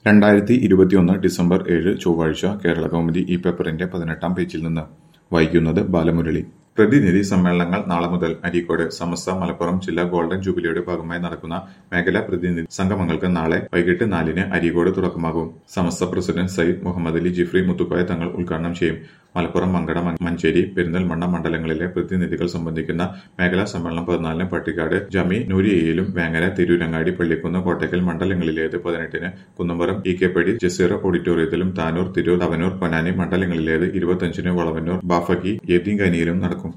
രണ്ടായിരത്തി ഇരുപത്തിയൊന്ന് ഡിസംബർ ഏഴ് ചൊവ്വാഴ്ച കേരള കൗമുദി ഈ പേപ്പറിന്റെ പതിനെട്ടാം പേജിൽ നിന്ന് വായിക്കുന്നത് ബാലമുരളി പ്രതിനിധി സമ്മേളനങ്ങൾ നാളെ മുതൽ അരീക്കോട് സമസ്ത മലപ്പുറം ജില്ലാ ഗോൾഡൻ ജൂബിലിയുടെ ഭാഗമായി നടക്കുന്ന മേഖലാ പ്രതിനിധി സംഗമങ്ങൾക്ക് നാളെ വൈകിട്ട് നാലിന് അരീക്കോട് തുടക്കമാകും സമസ്ത പ്രസിഡന്റ് സയ്യിദ് മുഹമ്മദ് അലി ജിഫ്രി മുത്തുക്കോയ തങ്ങൾ ഉദ്ഘാടനം ചെയ്യും മലപ്പുറം മങ്കട മഞ്ചേരി പെരിന്തൽമണ്ണ മണ്ഡലങ്ങളിലെ പ്രതിനിധികൾ സംബന്ധിക്കുന്ന മേഖലാ സമ്മേളനം പതിനാലിന് പട്ടിക്കാട് ജമി നൂരിയയിലും വേങ്ങര തിരൂരങ്ങാടി പള്ളിക്കുന്ന് കോട്ടയ്ക്കൽ മണ്ഡലങ്ങളിലേത് പതിനെട്ടിന് കുന്നമ്പുറം ഇ കെ പടി ജസീറ ഓഡിറ്റോറിയത്തിലും താനൂർ തിരൂർ തവനൂർ പൊന്നാനി മണ്ഡലങ്ങളിലേത് ഇരുപത്തിയഞ്ചിന് വളവന്നൂർ ബാഫക്കി യതീങ്കനിയിലും നടക്കും